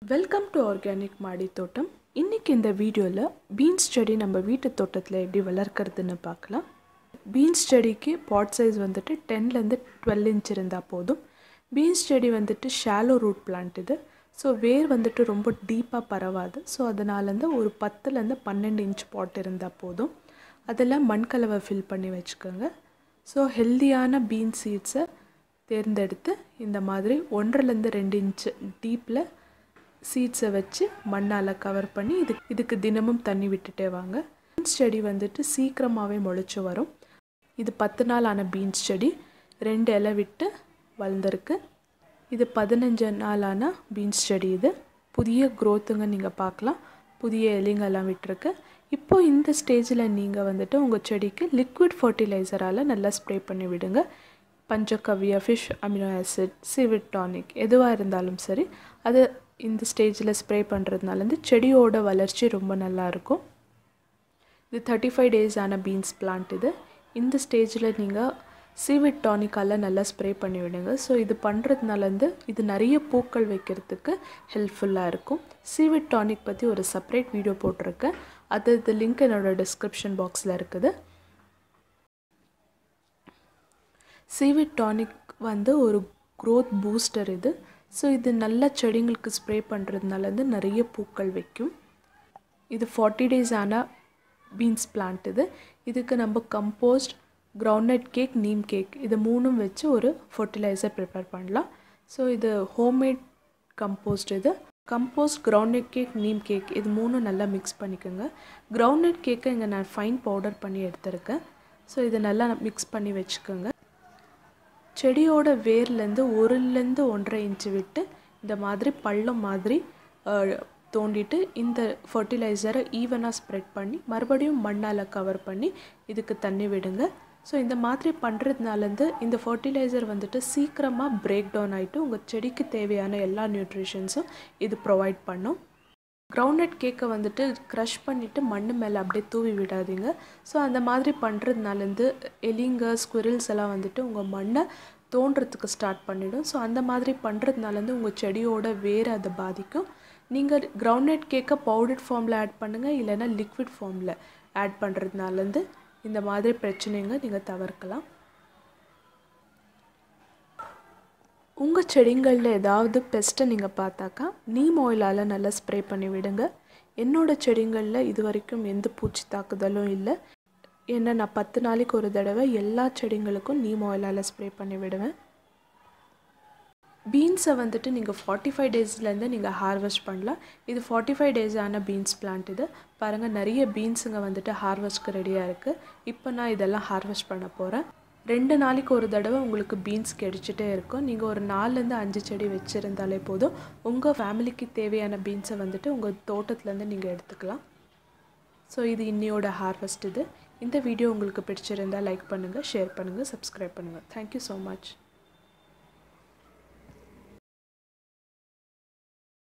welcome to organic மாடி தோட்டம் இன்றைக்கி இந்த வீடியோவில் பீன்ஸ் செடி நம்ம வீட்டு தோட்டத்தில் எப்படி வளர்க்குறதுன்னு பார்க்கலாம் பீன்ஸ் செடிக்கு பாட் சைஸ் வந்துட்டு டென்லேருந்து டுவெல் இன்ச் இருந்தால் போதும் பீன்ஸ் செடி வந்துட்டு ஷாலோ ரூட் பிளான்ட் இது ஸோ வேர் வந்துட்டு ரொம்ப டீப்பாக பரவாது ஸோ அதனாலேருந்து ஒரு பத்துலேருந்து பன்னெண்டு இன்ச் பாட் இருந்தால் போதும் அதில் மண்கலவை ஃபில் பண்ணி வச்சுக்கோங்க ஸோ ஹெல்தியான பீன்ஸ் சீட்ஸை தேர்ந்தெடுத்து இந்த மாதிரி ஒன்றரைலேருந்து ரெண்டு இன்ச்சு டீப்பில் சீட்ஸை வச்சு மண்ணால் கவர் பண்ணி இது இதுக்கு தினமும் தண்ணி விட்டுட்டே வாங்க பீன்ஸ் செடி வந்துட்டு சீக்கிரமாகவே முளைச்சி வரும் இது பத்து நாள் ஆன பீன்ஸ் செடி ரெண்டு இலை விட்டு வளர்ந்துருக்கு இது பதினஞ்சு நாளான பீன்ஸ் செடி இது புதிய க்ரோத்துங்க நீங்கள் பார்க்கலாம் புதிய இலைங்கெல்லாம் விட்டுருக்கு இப்போ இந்த ஸ்டேஜில் நீங்கள் வந்துட்டு உங்கள் செடிக்கு லிக்விட் ஃபர்டிலைசரால் நல்லா ஸ்ப்ரே பண்ணி விடுங்க panchagavya fish amino acid seaweed tonic எதுவாக இருந்தாலும் சரி அது இந்த ஸ்டேஜில் ஸ்ப்ரே பண்ணுறதுனால வந்து செடியோட வளர்ச்சி ரொம்ப நல்லாயிருக்கும் இது தேர்ட்டி ஃபைவ் டேஸ் ஆன பீன்ஸ் பிளான்ட் இது இந்த ஸ்டேஜில் நீங்கள் சீவிட் டானிக்கால் நல்லா ஸ்ப்ரே பண்ணி விடுங்க ஸோ இது பண்ணுறதுனால வந்து இது நிறைய பூக்கள் வைக்கிறதுக்கு ஹெல்ப்ஃபுல்லாக இருக்கும் சீவிட் டானிக் பற்றி ஒரு செப்பரேட் வீடியோ போட்டிருக்கேன் அது இது லிங்க் என்னோடய டிஸ்கிரிப்ஷன் பாக்ஸில் இருக்குது சீவிட் டானிக் வந்து ஒரு க்ரோத் பூஸ்டர் இது ஸோ இது நல்ல செடிங்களுக்கு ஸ்ப்ரே பண்ணுறதுனால வந்து நிறைய பூக்கள் வைக்கும் இது ஃபார்ட்டி டேஸ் ஆன பீன்ஸ் பிளான்ட் இது இதுக்கு நம்ம compost groundnut cake neem cake இது மூணும் வச்சு ஒரு ஃபர்டிலைசர் ப்ரிப்பேர் பண்ணலாம் ஸோ இது ஹோம்மேட் கம்போஸ்ட் இது compost groundnut cake neem cake இது மூணும் நல்லா மிக்ஸ் பண்ணிக்கோங்க கிரவுண்ட்நட் கேக்கை இங்கே நான் ஃபைன் பவுடர் பண்ணி எடுத்திருக்கேன் ஸோ இதை நல்லா மிக்ஸ் பண்ணி வச்சுக்கோங்க செடியோட வேர்லேருந்து ஒருலேருந்து ஒன்றரை இன்ச்சு விட்டு இந்த மாதிரி பள்ளம் மாதிரி தோண்டிட்டு இந்த ஃபர்டிலைசரை ஈவனாக ஸ்ப்ரெட் பண்ணி மறுபடியும் மண்ணால் கவர் பண்ணி இதுக்கு தண்ணி விடுங்க ஸோ இந்த மாதிரி பண்ணுறதுனாலேருந்து இந்த ஃபர்டிலைசர் வந்துட்டு சீக்கிரமாக பிரேக் டவுன் ஆகிட்டு உங்கள் செடிக்கு தேவையான எல்லா நியூட்ரிஷன்ஸும் இது ப்ரொவைட் பண்ணும் கிரவுண்ட்நட் கேக்கை வந்துட்டு க்ரஷ் பண்ணிவிட்டு மண் மேலே அப்படியே தூவி விடாதீங்க ஸோ அந்த மாதிரி பண்ணுறதுனாலேருந்து எலிங்க ஸ்குரில்ஸ் எல்லாம் வந்துட்டு உங்கள் மண்ணை தோன்றதுக்கு ஸ்டார்ட் பண்ணிவிடும் ஸோ அந்த மாதிரி பண்ணுறதுனாலேருந்து உங்கள் செடியோட வேர் அதை பாதிக்கும் நீங்கள் கிரவுண்ட்நட் கேக்கை பவுடர் ஃபார்மில் ஆட் பண்ணுங்கள் இல்லைன்னா லிக்விட் ஃபார்மில் ஆட் பண்ணுறதுனாலேருந்து இந்த மாதிரி பிரச்சனைங்க நீங்கள் தவிர்க்கலாம் உங்கள் செடிங்களில் ஏதாவது பெஸ்ட்டை நீங்கள் பார்த்தாக்கா நீம் ஆயிலால் நல்லா ஸ்ப்ரே பண்ணி விடுங்க என்னோடய செடிகளில் இது வரைக்கும் எந்த பூச்சி தாக்குதலும் இல்லை ஏன்னா நான் பத்து நாளைக்கு ஒரு தடவை எல்லா செடிங்களுக்கும் நீம் ஆயிலால் ஸ்ப்ரே பண்ணி விடுவேன் பீன்ஸை வந்துட்டு நீங்கள் ஃபார்ட்டி ஃபைவ் டேஸ்லேருந்து நீங்கள் ஹார்வெஸ்ட் பண்ணலாம் இது ஃபார்ட்டி ஃபைவ் டேஸ் ஆன பீன்ஸ் பிளான்ட் இது பாருங்கள் நிறைய பீன்ஸுங்க வந்துட்டு ஹார்வெஸ்ட்க்கு ரெடியாக இருக்குது இப்போ நான் இதெல்லாம் ஹார்வெஸ்ட் பண்ண போகிறேன் ரெண்டு நாளைக்கு ஒரு தடவை உங்களுக்கு பீன்ஸ் கிடைச்சிட்டே இருக்கும் நீங்கள் ஒரு நாலுலேருந்து அஞ்சு செடி வச்சுருந்தாலே போதும் உங்கள் ஃபேமிலிக்கு தேவையான பீன்ஸை வந்துட்டு உங்கள் தோட்டத்துலேருந்து நீங்கள் எடுத்துக்கலாம் ஸோ இது இன்னையோட ஹார்வெஸ்ட் இது இந்த வீடியோ உங்களுக்கு பிடிச்சிருந்தால் லைக் பண்ணுங்கள் ஷேர் பண்ணுங்கள் சப்ஸ்கிரைப் பண்ணுங்கள் தேங்க்யூ ஸோ மச்